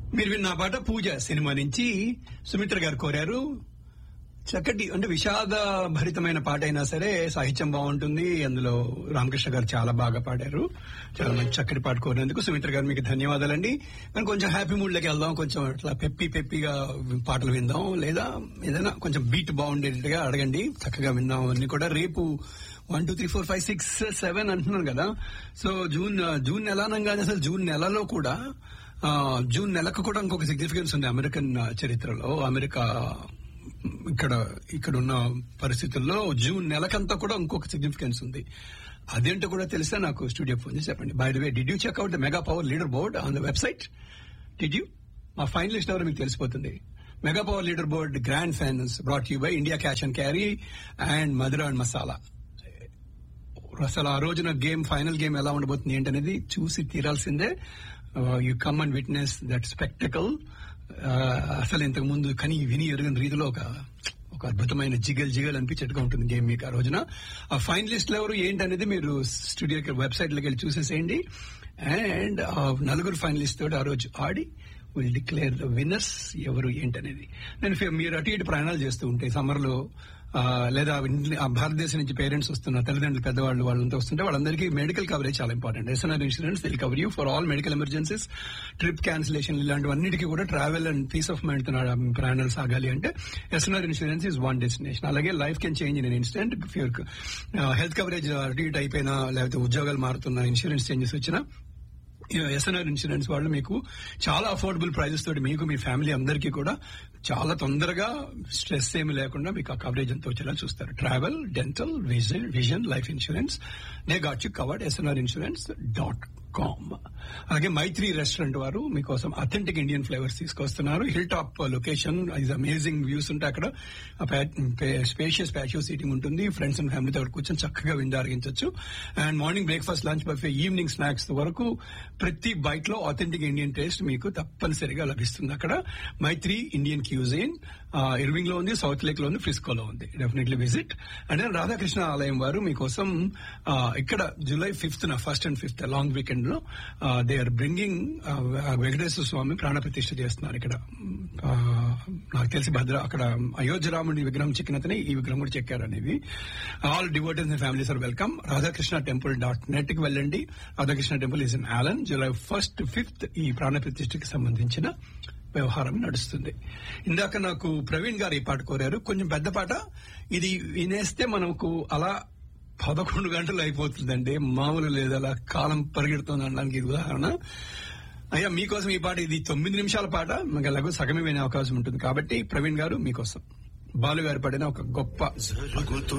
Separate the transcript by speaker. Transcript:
Speaker 1: మీరు విన్న పాట పూజ సినిమా నుంచి సుమిత్ర గారు కోరారు చక్కటి అంటే విషాద భరితమైన పాట అయినా సరే సాహిత్యం బాగుంటుంది అందులో రామకృష్ణ గారు చాలా బాగా పాడారు చాలా మంచి చక్కటి పాట కోరినందుకు సుమిత్ర గారు మీకు ధన్యవాదాలండి మనం కొంచెం హ్యాపీ మూడ్ లోకి వెళ్దాం కొంచెం అట్లా పెప్పి పెప్పిగా పాటలు విందాం లేదా ఏదైనా కొంచెం బీట్ బాగుండేట్టుగా అడగండి చక్కగా విందాం అన్ని కూడా రేపు one two three four five six seven అంటున్నాను కదా సో జూన్ జూన్ నెల అనగానే అసలు జూన్ నెలలో కూడా ఆ, జూన్ నెలకు కూడా ఇంకొక సిగ్నిఫికెన్స్ ఉంది అమెరికన్ చరిత్రలో అమెరికా ఇక్కడ ఇక్కడ ఉన్న పరిస్థితుల్లో జూన్ నెలకంతా కూడా ఇంకొక సిగ్నిఫికెన్స్ ఉంది అదేంటో కూడా తెలిస్తే నాకు స్టూడియో ఫోన్ చేసి చెప్పండి by the way did you check out the mega power leader board on the website did you మా ఫైనలిస్ట్ ఎవరో మీకు తెలిసిపోతుంది mega power leader board grand finals brought you by India cash and carry and Madhura and masala అసలు ఆ రోజున game final game ఎలా ఉండబోతుంది ఏంటనేది చూసి తీరాల్సిందే you come and witness that spectacle అసలు ఇంతకు ముందు కని విని ఎరుగని రీతిలో ఒక ఒక అద్భుతమైన జిగల్ జిగల్ అనిపించేట్టుగా ఉంటుంది గేమ్ మీకు ఆ రోజున ఆ ఫైనలిస్ట్లు ఎవరు ఏంటనేది మీరు స్టూడియో వెబ్సైట్ లోకి వెళ్ళి చూసేసేయండి అండ్ ఆ నలుగురు ఫైనలిస్ట్ తోటి ఆ రోజు ఆడి విల్ డిక్లేర్ ద విన్నర్స్ ఎవరు ఏంటనేది నేను ఫి- మీరు అటు ఇటు ప్రయాణాలు చేస్తూ ఉంటే సమ్మర్ లో ఆ, లేదా ఇంట్లో- ఆ భారతదేశం నుంచి పేరెంట్స్ వస్తున్న తల్లిదండ్రులు పెద్దవాళ్ళు వాళ్ళంతా వస్తుంటే వాళ్ళందరికీ మెడికల్ కవరేజ్ చాలా important SNR insurance will cover you for all medical emergencies trip cancellation ఇలాంటివన్నిటికీ కూడా travel and peace of mind తో ప్రయాణాలు సాగాలి అంటే SNR insurance is one destination అలాగే life can change in instant health coverage అటు ఇటు అయిపోయినా లేకపోతే ఉద్యోగాలు మారుతున్న ఇన్సూరెన్స్ చేంజెస్ వచ్చినా ఎస్ఎన్ఆర్ ఇన్సూరెన్స్ వాళ్ళు మీకు చాలా అఫోర్డబుల్ ప్రైజెస్ తోటి మీకు మీ ఫ్యామిలీ అందరికీ కూడా చాలా తొందరగా స్ట్రెస్ ఏమి లేకుండా మీకు ఆ కవరేజ్ అంతా వచ్చేలా చూస్తారు travel dental vision vision life insurance we've got you covered SNR insurance dot com అలాగే మైత్రి రెస్టారెంట్ వారు మీకోసం అథెంటిక్ ఇండియన్ ఫ్లేవర్స్ తీసుకొస్తున్నారు hill top location is amazing views ఉంటాయి అక్కడ స్పేషియస్ ప్యాషియో సీటింగ్ ఉంటుంది ఫ్రెండ్స్ అండ్ ఫ్యామిలీతో అక్కడ కూర్చొని చక్కగా విందారగించవచ్చు and morning breakfast lunch buffet evening snacks వరకు ప్రతి బైట్ లో ఆథెంటిక్ ఇండియన్ టేస్ట్ మీకు తప్పనిసరిగా లభిస్తుంది అక్కడ మైత్రి ఇండియన్ క్యూజిన్ ఇర్వింగ్ లో ఉంది సౌత్ లేక్ లో ఉంది ఫ్రిస్కోలో ఉంది డెఫినెట్లీ విజిట్ అండ్ రాధాకృష్ణ ఆలయం వారు మీకోసం ఆ, ఇక్కడ July fifth first and fifth long weekend లో they are bringing Venkateswara Swamy ప్రాణ ప్రతిష్ఠ చేస్తున్నారు ఇక్కడ ఆ, నాకు తెలిసి భద్ర అక్కడ అయోధ్య రాముడి విగ్రహం చెక్కినతనే ఈ విగ్రహం కూడా చెక్కారు అనేది all devotees and families are welcome Radhakrishna temple dot net కి వెళ్ళండి Radhakrishna temple is in Allen July first fifth ఈ ప్రాణ ప్రతిష్ఠకి సంబంధించిన వ్యవహారం నడుస్తుంది ఇందాక నాకు ప్రవీణ్ గారు ఈ పాట కోరారు కొంచెం పెద్ద పాట ఇది వినేస్తే మనకు అలా పదకొండు గంటలు అయిపోతుందండి మామూలు లేదు అలా కాలం పరిగెడుతుంది అనడానికి ఇది ఉదాహరణ అయ్యా మీకోసం ఈ పాట ఇది తొమ్మిది నిమిషాల పాట మీకు ఎలాగో సగమే వినే అవకాశం ఉంటుంది కాబట్టి ప్రవీణ్ గారు మీకోసం బాలు గారు పడిన ఒక గొప్ప
Speaker 2: జరుగుతూ